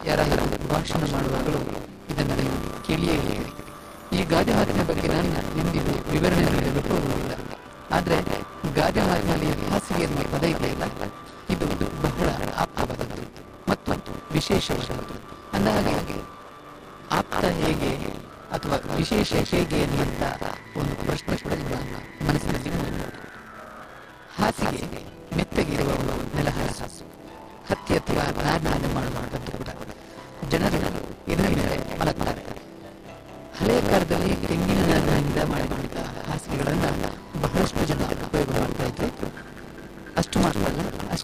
ಯಾರಾದರೂ ಭಾಷಣ ಮಾಡುವಾಗಲೂ ಇದನ್ನು ನೀವು ಕೇಳಿಯೇ ಇದ್ದೀರಿ ಈ ಗಾದೆ ಮಾತಿನ ಬಗ್ಗೆ ನಾನು ಎಂದಿಗೂ ವಿವರಣೆ ನೀಡಲು ಹೋಗುವುದಿಲ್ಲ ಆದರೆ ಗಾದೆ ಮಾತಿನಲ್ಲಿ ಹಾಸಿಗೆ ಎನ್ನುವ ಪದ ಇದೆಯಲ್ಲ ಇದು ಬಹಳ ಆಪ್ತವಾದದ್ದು ಮತ್ತು ವಿಶೇಷವಾದದ್ದು ಅಂದ ಹಾಗೆ ಆಪ್ತ ಹೇಗೆ ಅಥವಾ ವಿಶೇಷ ಹೇಗೆ ಎನ್ನುವಂತ ಒಂದು ಪ್ರಶ್ನೆ ಕೂಡ ನಿಮ್ಮ ಮನಸ್ಸಿನಲ್ಲಿ ಮೂಡುವುದು. ಹಾಸಿಗೆ ಮೆತ್ತಗಿರುವ ಒಂದು ನೆಲಹಾಸು ಹತ್ತಿ ಅಥವಾ ನಾರಿನಿಂದ ಮಾಡುವಂಥದ್ದು ಕೂಡ ಜನರು ಇದರ ಮೇಲೆ ಮಲಗ್ತಾರೆ ಹಳೆಯ ಕಾಲದಲ್ಲಿ ತೆಂಗಿನ ನಾರಿನಿಂದ ಮಾಡಿಕೊಂಡಿದ್ದ ಹಾಸಿಗೆಗಳನ್ನ ಬಹಳಷ್ಟು ಜನ ಉಪಯೋಗ